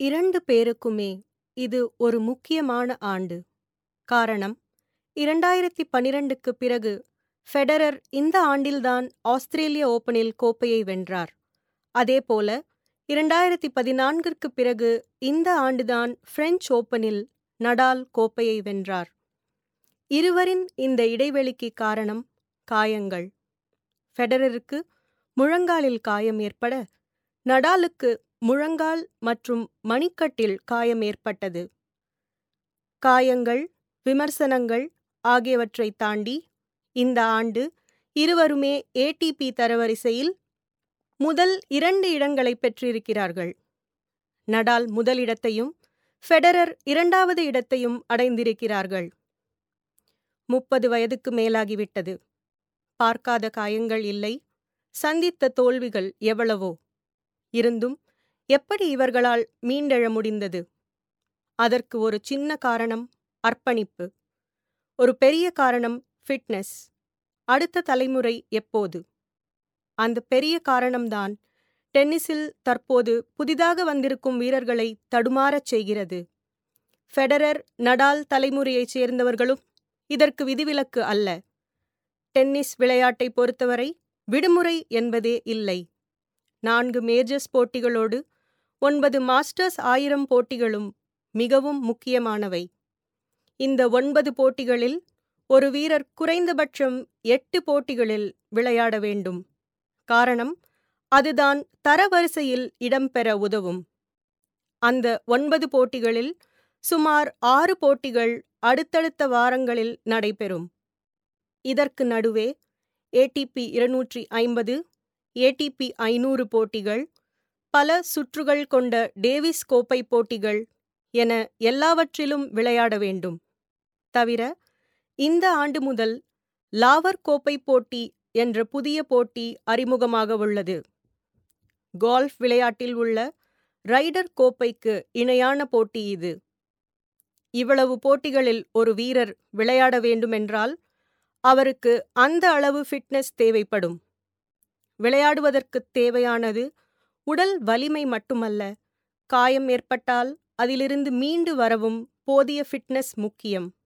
இரண்டு பேருக்குமே இது ஒரு முக்கியமான ஆண்டு காரணம் இரண்டாயிரத்தி பனிரெண்டுக்கு பிறகு ஃபெடரர் இந்த ஆண்டில்தான் ஆஸ்திரேலிய ஓபனில் கோப்பையை வென்றார் அதேபோல இரண்டாயிரத்தி பதினான்கிற்கு பிறகு இந்த ஆண்டுதான் பிரெஞ்சு ஓபனில் நடால் கோப்பையை வென்றார் இருவரின் இந்த இடைவெளிக்கு காரணம் காயங்கள் ஃபெடரருக்கு முழங்காலில் காயம் ஏற்பட நடாலுக்கு முழங்கால் மற்றும் மணிக்கட்டில் காயம் ஏற்பட்டது காயங்கள் விமர்சனங்கள் ஆகியவற்றை தாண்டி இந்த ஆண்டு இருவருமே ஏடிபி தரவரிசையில் முதல் இரண்டு இடங்களை பெற்றிருக்கிறார்கள் நடால் முதலிடத்தையும் ஃபெடரர் இரண்டாவது இடத்தையும் அடைந்திருக்கிறார்கள் முப்பது வயதுக்கு மேலாகிவிட்டது பார்க்காத காயங்கள் இல்லை சந்தித்த தோல்விகள் எவ்வளவோ இருந்தும் எப்படி இவர்களால் மீண்டெழ முடிந்தது அதற்கு ஒரு சின்ன காரணம் அர்ப்பணிப்பு ஒரு பெரிய காரணம் ஃபிட்னஸ் அடுத்த தலைமுறை எப்போது அந்த பெரிய காரணம்தான் டென்னிஸில் தற்போது புதிதாக வந்திருக்கும் வீரர்களை தடுமாறச் செய்கிறது ஃபெடரர் நடால் தலைமுறையைச் சேர்ந்தவர்களும் இதற்கு விதிவிலக்கு அல்ல டென்னிஸ் விளையாட்டை பொறுத்தவரை விடுமுறை என்பதே இல்லை நான்கு மேஜர்ஸ் போட்டிகளோடு ஒன்பது மாஸ்டர்ஸ் ஆயிரம் போட்டிகளும் மிகவும் முக்கியமானவை இந்த ஒன்பது போட்டிகளில் ஒரு வீரர் குறைந்தபட்சம் எட்டு போட்டிகளில் விளையாட வேண்டும் காரணம் அதுதான் தரவரிசையில் இடம்பெற உதவும் அந்த ஒன்பது போட்டிகளில் சுமார் ஆறு போட்டிகள் அடுத்தடுத்த வாரங்களில் நடைபெறும் இதற்கு நடுவே ஏடிபி இருநூற்றி ஐம்பது ஏடிபி ஐநூறு போட்டிகள் பல சுற்றுகள் கொண்ட டேவிஸ் கோப்பை போட்டிகள் என எல்லாவற்றிலும் விளையாட வேண்டும் தவிர இந்த ஆண்டு முதல் லாவர் கோப்பை போட்டி என்ற புதிய போட்டி அறிமுகமாக உள்ளது கோல்ஃப் விளையாட்டில் உள்ள ரைடர் கோப்பைக்கு இணையான போட்டி இது இவ்வளவு போட்டிகளில் ஒரு வீரர் விளையாட வேண்டுமென்றால் அவருக்கு அந்த அளவு ஃபிட்னஸ் தேவைப்படும் விளையாடுவதற்கு தேவையானது உடல் வலிமை மட்டுமல்ல காயம் ஏற்பட்டால் அதிலிருந்து மீண்டு வரவும் போதிய ஃபிட்னஸ் முக்கியம்